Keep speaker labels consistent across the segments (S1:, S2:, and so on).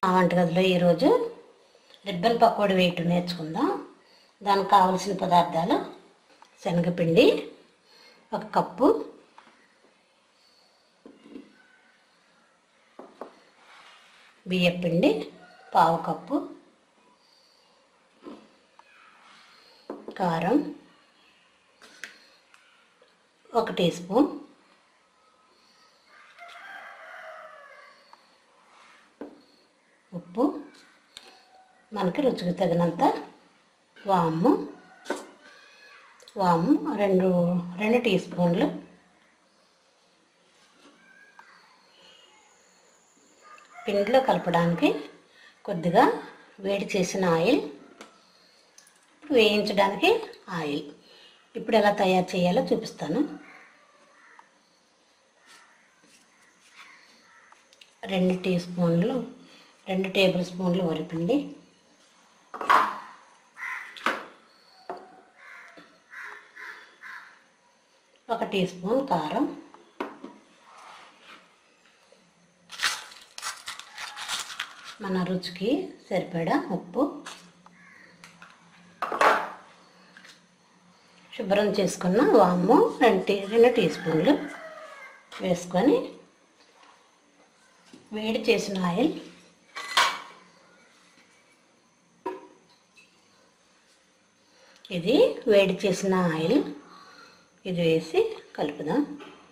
S1: మా వంటగదిలో ఈరోజు రిబ్బన్ పకోడీ వేయటం నేర్చుకుందాం దానికి కావలసిన పదార్థాలు శనగపిండి ఒక కప్పు బియ్యపిండి పావు కప్పు కారం ఒక టీ స్పూన్ ఉప్పు మనకి రుచికి తగినంత వాము వాము రెండు రెండు టీ స్పూన్లు పిండిలో కలపడానికి కొద్దిగా వేడి చేసిన ఆయిల్ వేయించడానికి ఆయిల్ ఇప్పుడు ఎలా తయారు చేయాలో చూపిస్తాను రెండు టీ స్పూన్లు రెండు టేబుల్ స్పూన్లు వరిపిండి ఒక టీ స్పూన్ కారం మన రుచికి సరిపడా ఉప్పు శుభ్రం చేసుకున్న వాము రెండు టీ రెండు టీ స్పూన్లు వేసుకొని వేడి చేసిన ఆయిల్ ఇది వేడి చేసిన ఆయిల్ ఇది వేసి కలుపుదాం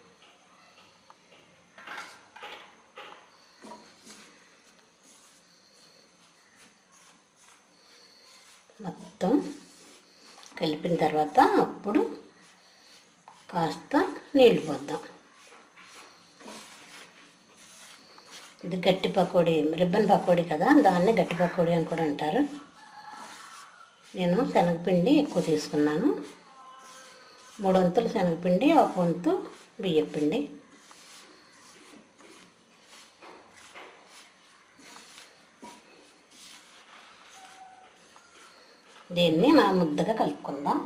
S1: మొత్తం కలిపిన తర్వాత అప్పుడు కాస్త నీళ్ళు పోద్దాం ఇది గట్టి పకోడీ రిబ్బన్ పకోడీ కదా దాన్ని గట్టి పకోడీ అని కూడా అంటారు నేను శనగపిండి ఎక్కువ తీసుకున్నాను మూడు వంతులు శనగపిండి ఒక వంతు బియ్యపిండి దీన్ని నా ముద్దగా కలుపుకుందాం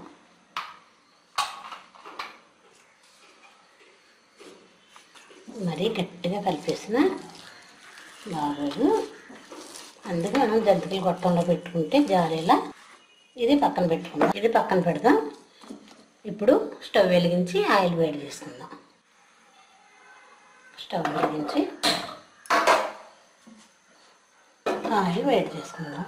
S1: మరీ గట్టిగా కలిపేసిన బాగోదు అందుకే మనం జంతికలు గొట్టంలో పెట్టుకుంటే జారీలా ఇది పక్కన పెట్టుకుందాం ఇది పక్కన పెడదాం ఇప్పుడు స్టవ్ వెలిగించి ఆయిల్ వేడి చేసుకుందాం స్టవ్ వెలిగించి ఆయిల్ వేడి చేసుకుందాం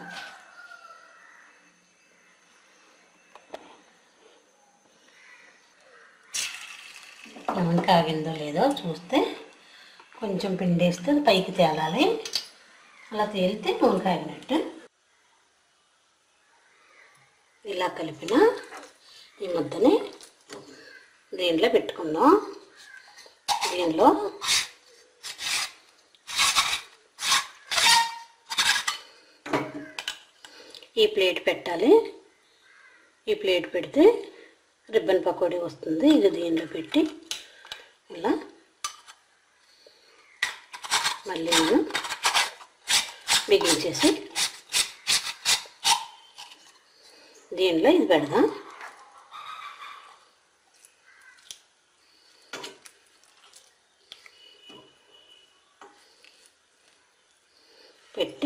S1: నూనె కాగిందో లేదో చూస్తే కొంచెం పిండి వేస్తే అది పైకి తేలాలి అలా తేలితే నూనె కాగినట్టు ఇలా కలిపిన ఈ ముద్దని దీనిలో పెట్టుకుందాం దీనిలో ఈ ప్లేట్ పెట్టాలి ఈ ప్లేట్ పెడితే రిబ్బన్ పకోడీ వస్తుంది ఇది దీనిలో పెట్టి ఇలా మళ్ళీ మనం బిగించేసి దీనిలో ఇది పెడదాం పెట్టి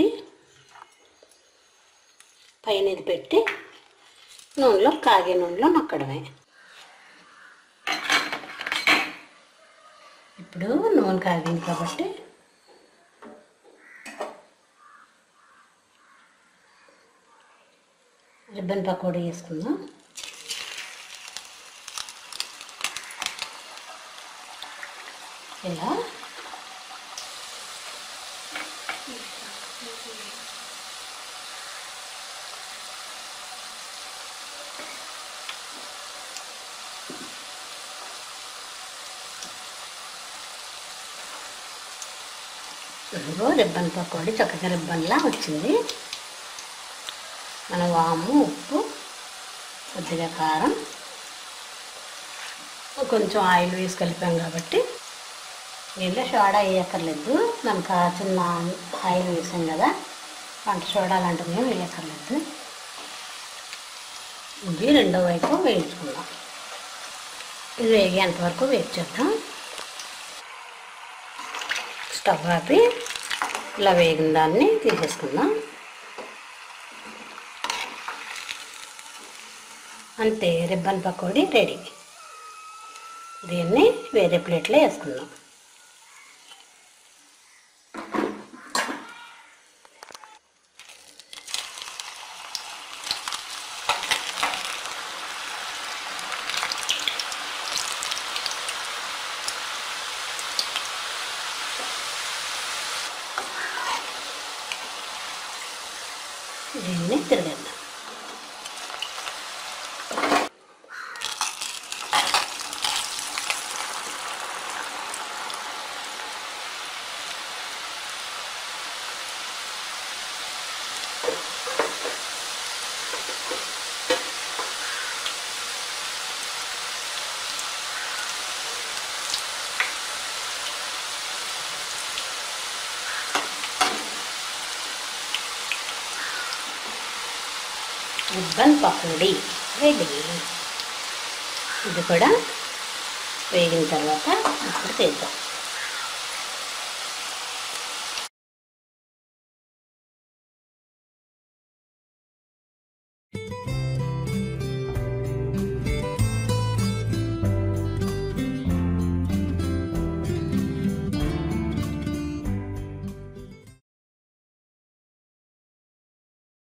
S1: పైన ఇది పెట్టి నూనెలో కాగే నూనెలో నొక్కడమే ఇప్పుడు నూనె కాగింది కాబట్టి రిబ్బన్ పకోడీ వేసుకుందాం ఇలా ఇదిగో రిబ్బన్ పకోడీ చక్కగా రిబ్బన్లా వచ్చింది మన వాము ఉప్పు కొద్దిగా కారం కొంచెం ఆయిల్ వేసి కలిపాం కాబట్టి దీంట్లో సోడా వేయక్కర్లేదు మనకు ఆ చిన్న ఆయిల్ వేసాం కదా వంట సోడా లాంటివి ఏం వేయక్కర్లేదు ఇది రెండో వైపు వేయించుకుందాం ఇది వేగేంత వరకు వెయిట్ చేద్దాం స్టవ్ ఆపి ఇలా వేగిన దాన్ని తీసేసుకుందాం అంతే రిబ్బన్ పకోడీ రెడీ దీన్ని వేరే ప్లేట్లో వేసుకుందాం దీన్ని తిరగేద్దాం రిబ్బన్ పకోడీ రెడీ ఇది కూడా వేగిన తర్వాత ఇప్పుడు తీద్దాం